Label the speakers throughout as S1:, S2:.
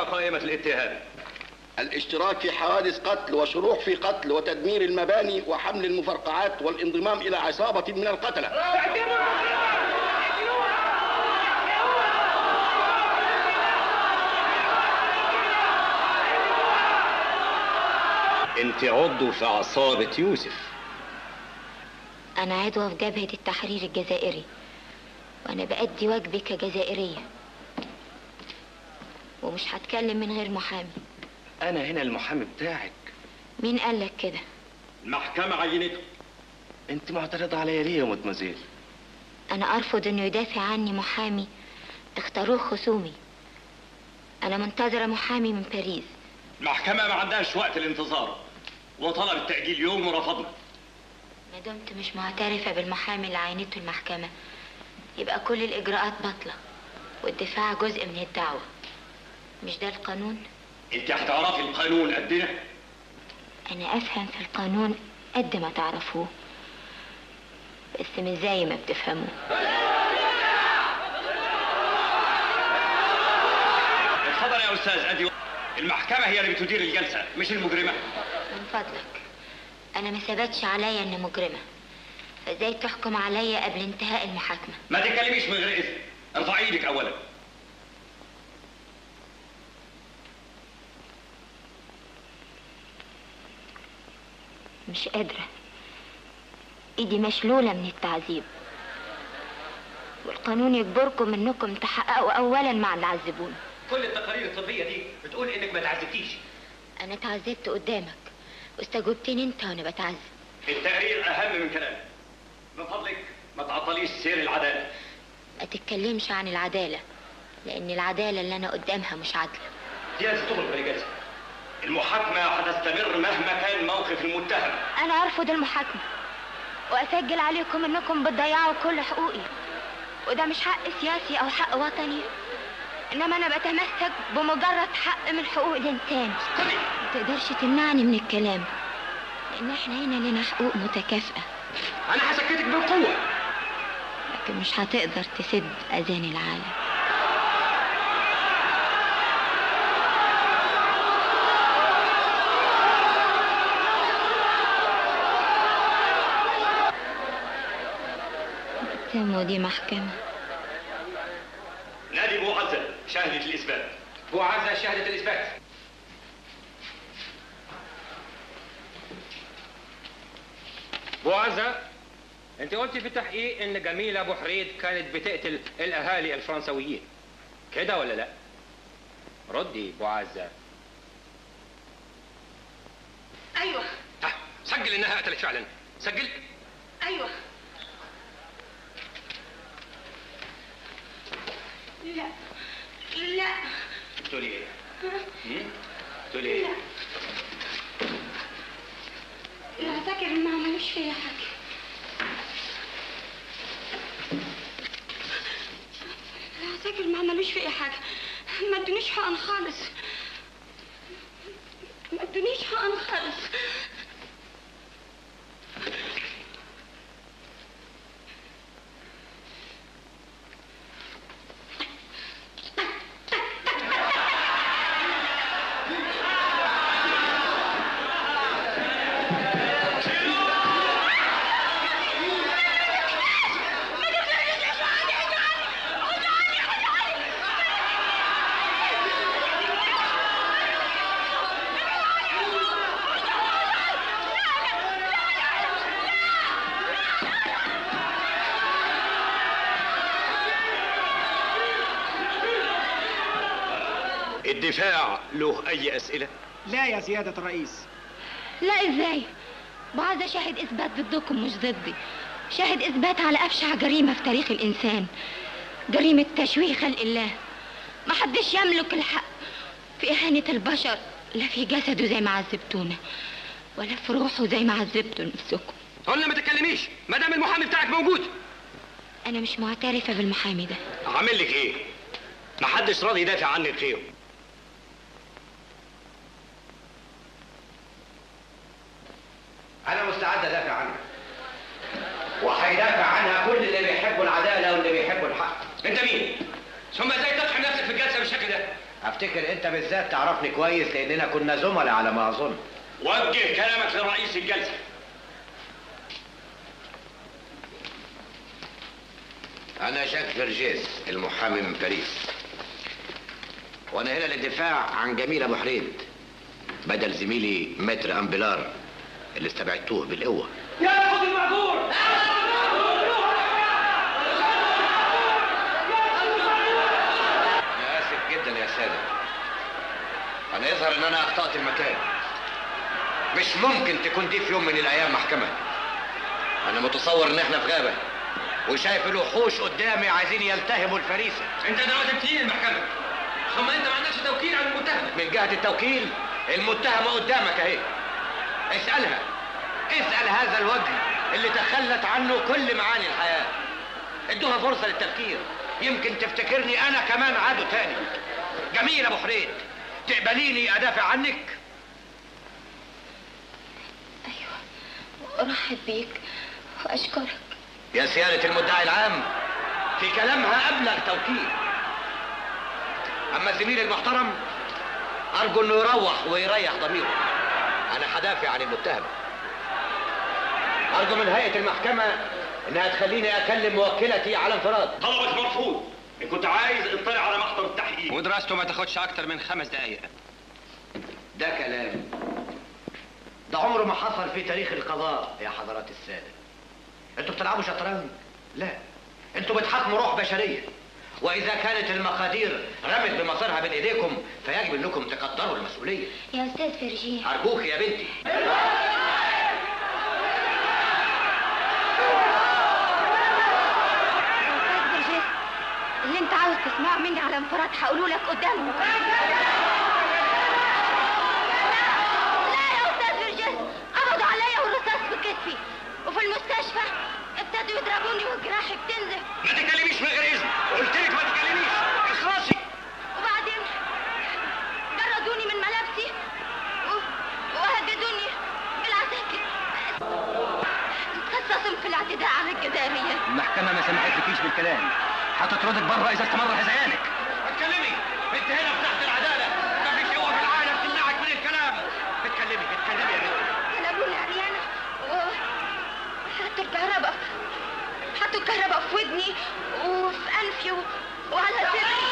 S1: قائمة الاتهام
S2: الاشتراك في حوادث قتل وشروع في قتل وتدمير المباني وحمل المفرقعات والانضمام إلى عصابة من القتلة
S1: انت عضو في عصابة يوسف
S3: أنا عضوة في جبهة التحرير الجزائري وأنا بأدي واجبي كجزائرية ومش هتكلم من غير محامي
S1: انا هنا المحامي بتاعك
S3: مين قالك كده
S1: المحكمة عينته انت معترضة عليا ليه يا مدمزيل
S3: أنا أرفض إنه يدافع عني محامي اختاروه خصومي أنا منتظرة محامي من باريس
S1: المحكمة ما عندهاش وقت الانتظار وطلبت تأجيل يوم ورفضنا
S3: ما دمت مش معترفة بالمحامي اللي عينته المحكمة يبقى كل الإجراءات باطلة والدفاع جزء من الدعوة مش ده القانون؟
S1: انت هتعرفي القانون قدنا
S3: أنا أفهم في القانون قد ما تعرفوه بس مش زي ما بتفهموه
S1: اتفضل يا استاذ ادي المحكمة هي اللي بتدير الجلسة مش المجرمة
S3: من فضلك أنا ما ثبتش عليا إني مجرمة فإزاي تحكم عليا قبل انتهاء المحاكمة؟
S1: ما تتكلميش من غير اذن ارفعي ايدك اولا
S3: مش قادرة ايدي مشلولة من التعذيب والقانون يجبركم انكم تحققوا اولا مع اللي عذبوني
S1: كل التقارير الطبية دي بتقول انك ما تعذبتيش
S3: انا اتعذبت قدامك واستجوبتني انت وانا بتعذب
S1: التقرير اهم من كلامك من فضلك ما تعطليش سير العدالة
S3: ما تتكلمش عن العدالة لان العدالة اللي انا قدامها مش عادلة
S1: دي لازم تخرج من الجلسة المحاكمة هتستمر مهما كان موقف المتهم
S3: انا ارفض المحاكمة واسجل عليكم انكم بتضيعوا كل حقوقي وده مش حق سياسي او حق وطني انما انا بتمسك بمجرد حق من حقوق الانسان ما تقدرش تمنعني من الكلام لان احنا هنا لنا حقوق متكافئة
S1: انا هسكتك بالقوة
S3: لكن مش هتقدر تسد اذان العالم سموا دي محكمة
S1: نادي ابو عزة شاهدة الاثبات ابو عزة شاهدة الاثبات
S4: ابو عزة انت قلتي في التحقيق ان جميلة ابو حريد كانت بتقتل الاهالي الفرنسويين كده ولا لا ردي ابو عزة
S5: ايوه
S4: ها سجل انها قتلت فعلا سجل
S5: ايوه لا لا
S1: تقولي ايه؟ هم؟ تقولي ايه؟
S5: لا فاكر ما عملوش فيا حاجه لا فاكر ما عملوش فيا حاجه ما ادونيش حقن خالص ما ادونيش حقن خالص
S1: الدفاع له اي اسئلة؟
S6: لا يا سيادة الرئيس
S3: لا ازاي بعض شاهد اثبات ضدكم مش ضدي شاهد اثبات على افشع جريمه في تاريخ الانسان جريمه تشويه خلق الله ما حدش يملك الحق في اهانه البشر لا في جسده زي ما عذبتونا ولا في روحه زي ما عذبتوا نفسكم
S4: قلنا ما تتكلميش ما دام المحامي بتاعك موجود
S3: انا مش معترفه بالمحامي ده
S1: عامل لك ايه؟ محدش راضي يدافع عنك غيره
S7: انا مستعد ادافع عنها وهيدافع عنها كل اللي بيحبوا العداله واللي بيحبوا الحق
S4: انت مين ثم ازاي تقحم نفسك في الجلسه بالشكل ده
S7: افتكر انت بالذات تعرفني كويس لاننا كنا زملاء على ما اظن
S1: وجه كلامك لرئيس الجلسة
S7: انا جاك فيرجيس المحامي من باريس وانا هنا للدفاع عن جميل ابو حريد بدل زميلي متر امبلار اللي استبعدتوه بالقوه
S1: ياخد المأجور
S7: انا اسف جدا يا ساده انا يظهر ان انا اخطات المكان مش ممكن تكون دي في يوم من الايام محكمه انا متصور ان احنا في غابه وشايف الوحوش قدامي عايزين يلتهموا الفريسه
S4: انت دلوقتي بتدين المحكمه ثم انت ما عندكش توكيل على المتهم
S7: من جهه التوكيل المتهمه قدامك اهي اسالها اسال هذا الوجه اللي تخلت عنه كل معاني الحياه ادوها فرصه للتفكير يمكن تفتكرني انا كمان عدو تاني جميل ابو حريد تقبليني ادافع عنك
S3: ايوه ارحب بيك واشكرك
S7: يا سيادة المدعي العام في كلامها أبلغ توكيد أما الزميل المحترم أرجو إنه يروح ويريح ضميره أنا هدافع عن المتهم أرجو من هيئة المحكمة إنها تخليني أكلم موكلتي على انفراد
S1: طلبك مرفوض ان كنت عايز اطلع على محضر التحقيق
S4: ودراسته ما تاخدش اكتر من خمس دقايق
S7: ده كلام ده عمره ما حصل في تاريخ القضاء يا حضرات السادة انتوا بتلعبوا شطرنج لا انتوا بتحاكموا روح بشرية واذا كانت المقادير رمت بمصيرها بين ايديكم فيجب انكم تقدروا المسؤولية
S3: يا استاذ فرجيه
S7: ارجوك يا بنتي
S3: يا استاذ فرجيه اللي انت عاوز تسمعه مني على انفراد هقوله لك قدامه لا يا استاذ فرجيه قبضوا عليا والرصاص في كتفي وفي المستشفى ابتدوا يضربوني وجراحي بتنزف
S1: ما تكلميش من غير اذن قلت لك ما تكلميش اخلصي
S3: وبعدين جردوني من ملابسي و- وهددوني بالعساكر خصصهم في الاعتداء على الجدارية
S4: المحكمه ما سمحتلكيش بالكلام هتطردك بره اذا استمر هذيانك
S7: اتكلمي انت هنا في تحت العدالة ما فيش قوة في العالم تمنعك من الكلام اتكلمي اتكلمي يا بنتي
S3: قلبوني عريانة و حطوا الكهرباء حطوا الكهرباء في ودني وفي أنفي و... وعلى صدري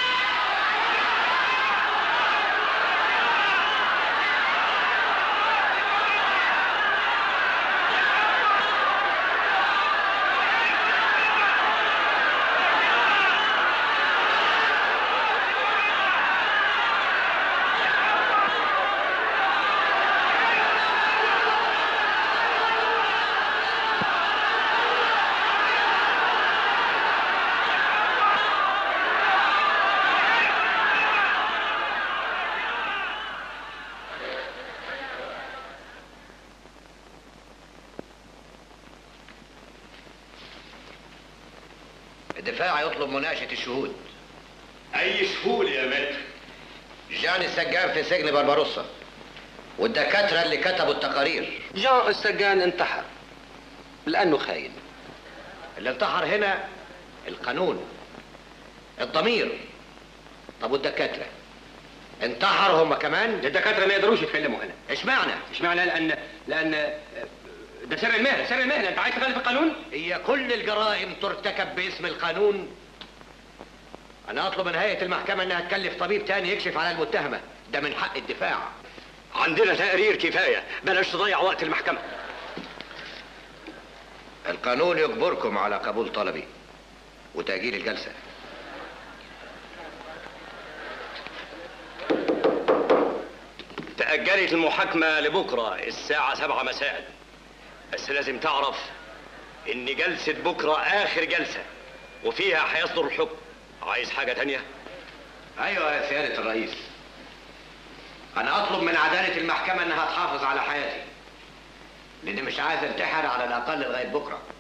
S7: الدفاع يطلب مناقشة الشهود
S1: اي سهولة يا متر
S7: جاني السجان في سجن بربروسا والدكاترة اللي كتبوا التقارير
S4: جان السجان انتحر لانه خاين
S7: اللي انتحر هنا القانون الضمير طب والدكاترة انتحروا هم كمان
S4: الدكاتره ما يقدروش يتكلموا هنا
S7: اشمعنى
S4: اشمعنى لان لان ده سر المهنه سر المهنه انت عايز تخالف القانون
S7: هي كل الجرائم ترتكب باسم القانون انا اطلب من هيئة المحكمة انها تكلف طبيب تاني يكشف على المتهمة ده من حق الدفاع
S1: عندنا تقرير كفاية بلاش تضيع وقت المحكمة
S7: القانون يجبركم على قبول طلبي وتأجيل الجلسة
S1: تأجلت المحاكمة لبكرة الساعة سبعة مساء بس لازم تعرف إن جلسة بكرة آخر جلسة وفيها هيصدر الحكم عايز حاجة تانية؟
S7: ايوه يا سيادة الرئيس انا اطلب من عدالة المحكمة انها تحافظ على حياتي لاني مش عايز انتحر على الاقل لغاية بكرة